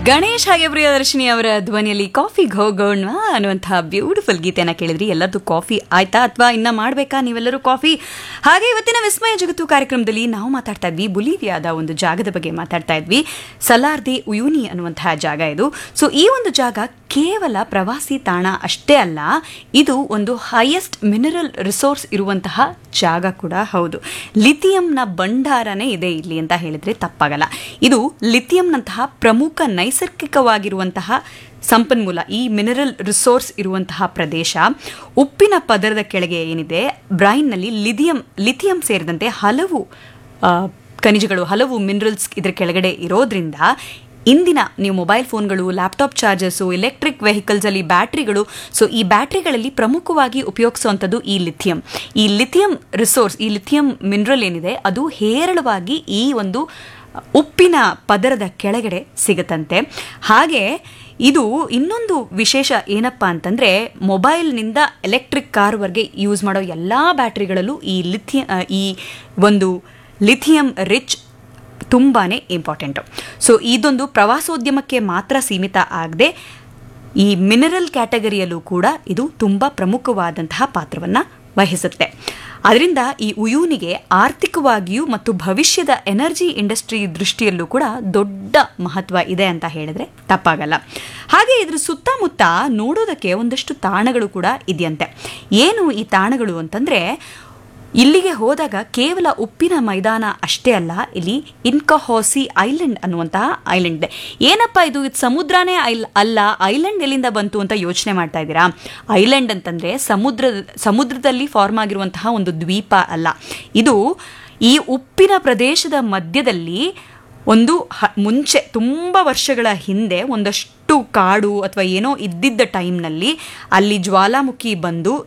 ಗಣೇಶ್ ಹಾಗೆ ಪ್ರಿಯದರ್ಶಿನಿ ಅವರ ಧ್ವನಿಯಲ್ಲಿ ಕಾಫಿಗೆ ಹೋಗೋಣ ಅನ್ನುವಂತಹ ಬ್ಯೂಟಿಫುಲ್ ಗೀತೆಯನ್ನ ಕೇಳಿದ್ರಿ ಎಲ್ಲದೂ ಕಾಫಿ ಆಯ್ತಾ ಅಥವಾ ಇನ್ನ ಮಾಡ್ಬೇಕಾ ನೀವೆಲ್ಲರೂ ಕಾಫಿ ಹಾಗೆ ಇವತ್ತಿನ ವಿಸ್ಮಯ ಜಗತ್ತು ಕಾರ್ಯಕ್ರಮದಲ್ಲಿ ನಾವು ಮಾತಾಡ್ತಾ ಇದ್ವಿ ಬುಲಿವಿಯಾದ ಒಂದು ಜಾಗದ ಬಗ್ಗೆ ಮಾತಾಡ್ತಾ ಇದ್ವಿ ಸಲಾರ್ದೆ ಉಯೂನಿ ಅನ್ನುವಂತಹ ಜಾಗ ಇದು ಸೊ ಈ ಒಂದು ಜಾಗ ಕೇವಲ ಪ್ರವಾಸಿ ತಾಣ ಅಷ್ಟೇ ಅಲ್ಲ ಇದು ಒಂದು ಹೈಯೆಸ್ಟ್ ಮಿನರಲ್ ರಿಸೋರ್ಸ್ ಇರುವಂತಹ ಜಾಗ ಕೂಡ ಹೌದು ಲಿಥಿಯಂನ ಭಂಡಾರನೇ ಇದೆ ಇಲ್ಲಿ ಅಂತ ಹೇಳಿದ್ರೆ ತಪ್ಪಾಗಲ್ಲ ಇದು ಲಿಥಿಯಂನಂತಹ ಪ್ರಮುಖ ನೈಸರ್ಗಿಕವಾಗಿರುವಂತಹ ಸಂಪನ್ಮೂಲ ಈ ಮಿನರಲ್ ರಿಸೋರ್ಸ್ ಇರುವಂತಹ ಪ್ರದೇಶ ಉಪ್ಪಿನ ಪದರದ ಕೆಳಗೆ ಏನಿದೆ ಬ್ರೈನ್ನಲ್ಲಿ ಲಿಥಿಯಂ ಲಿಥಿಯಂ ಸೇರಿದಂತೆ ಹಲವು ಆ, ಖನಿಜಗಳು ಹಲವು ಮಿನರಲ್ಸ್ ಇದ್ರ ಕೆಳಗಡೆ ಇರೋದ್ರಿಂದ ಇಂದಿನ ನೀವು ಮೊಬೈಲ್ ಫೋನ್ಗಳು ಲ್ಯಾಪ್ಟಾಪ್ ಚಾರ್ಜರ್ಸು ಎಲೆಕ್ಟ್ರಿಕ್ ವೆಹಿಕಲ್ಸಲ್ಲಿ ಬ್ಯಾಟ್ರಿಗಳು ಸೊ ಈ ಬ್ಯಾಟ್ರಿಗಳಲ್ಲಿ ಪ್ರಮುಖವಾಗಿ ಉಪಯೋಗಿಸುವಂಥದ್ದು ಈ ಲಿಥಿಯಂ ಈ ಲಿಥಿಯಂ ರಿಸೋರ್ಸ್ ಈ ಲಿಥಿಯಂ ಮಿನರಲ್ ಏನಿದೆ ಅದು ಹೇರಳವಾಗಿ ಈ ಒಂದು ಉಪ್ಪಿನ ಪದರದ ಕೆಳಗಡೆ ಸಿಗುತ್ತಂತೆ ಹಾಗೆ ಇದು ಇನ್ನೊಂದು ವಿಶೇಷ ಏನಪ್ಪ ಅಂತಂದರೆ ಮೊಬೈಲ್ನಿಂದ ಎಲೆಕ್ಟ್ರಿಕ್ ಕಾರ್ವರೆಗೆ ಯೂಸ್ ಮಾಡೋ ಎಲ್ಲ ಬ್ಯಾಟ್ರಿಗಳಲ್ಲೂ ಈ ಲಿಥಿಯ ಈ ಒಂದು ಲಿಥಿಯಂ ರಿಚ್ ತುಂಬಾ ಇಂಪಾರ್ಟೆಂಟು ಸೊ ಇದೊಂದು ಪ್ರವಾಸೋದ್ಯಮಕ್ಕೆ ಮಾತ್ರ ಸೀಮಿತ ಆಗದೆ ಈ ಮಿನರಲ್ ಕ್ಯಾಟಗರಿಯಲ್ಲೂ ಕೂಡ ಇದು ತುಂಬ ಪ್ರಮುಖವಾದಂತಹ ಪಾತ್ರವನ್ನು ವಹಿಸುತ್ತೆ ಅದರಿಂದ ಈ ಉಯೂನಿಗೆ ಆರ್ಥಿಕವಾಗಿಯೂ ಮತ್ತು ಭವಿಷ್ಯದ ಎನರ್ಜಿ ಇಂಡಸ್ಟ್ರಿ ದೃಷ್ಟಿಯಲ್ಲೂ ಕೂಡ ದೊಡ್ಡ ಮಹತ್ವ ಇದೆ ಅಂತ ಹೇಳಿದ್ರೆ ತಪ್ಪಾಗಲ್ಲ ಹಾಗೆ ಇದ್ರ ಸುತ್ತಮುತ್ತ ನೋಡೋದಕ್ಕೆ ಒಂದಷ್ಟು ತಾಣಗಳು ಕೂಡ ಇದೆಯಂತೆ ಏನು ಈ ತಾಣಗಳು ಅಂತಂದರೆ ಇಲ್ಲಿಗೆ ಹೋದಾಗ ಕೇವಲ ಉಪ್ಪಿನ ಮೈದಾನ ಅಷ್ಟೇ ಅಲ್ಲ ಇಲ್ಲಿ ಇನ್ಕಹೋಸಿ ಐಲ್ಯಾಂಡ್ ಅನ್ನುವಂತಹ ಐಲ್ಯಾಂಡ್ ಇದೆ ಏನಪ್ಪ ಇದು ಇದು ಸಮುದ್ರನೇ ಐಲ್ ಅಲ್ಲ ಐಲ್ಯಾಂಡ್ ಎಲ್ಲಿಂದ ಬಂತು ಅಂತ ಯೋಚನೆ ಮಾಡ್ತಾ ಇದ್ದೀರಾ ಐಲ್ಯಾಂಡ್ ಅಂತಂದ್ರೆ ಸಮುದ್ರ ಸಮುದ್ರದಲ್ಲಿ ಫಾರ್ಮ್ ಆಗಿರುವಂತಹ ಒಂದು ದ್ವೀಪ ಅಲ್ಲ ಇದು ಈ ಉಪ್ಪಿನ ಪ್ರದೇಶದ ಮಧ್ಯದಲ್ಲಿ ಒಂದು ಹ ಮುಂಚೆ ತುಂಬ ವರ್ಷಗಳ ಹಿಂದೆ ಒಂದಷ್ಟು ಕಾಡು ಅಥವಾ ಏನೋ ಇದ್ದಿದ್ದ ಟೈಮ್ನಲ್ಲಿ ಅಲ್ಲಿ ಜ್ವಾಲಾಮುಖಿ ಬಂದು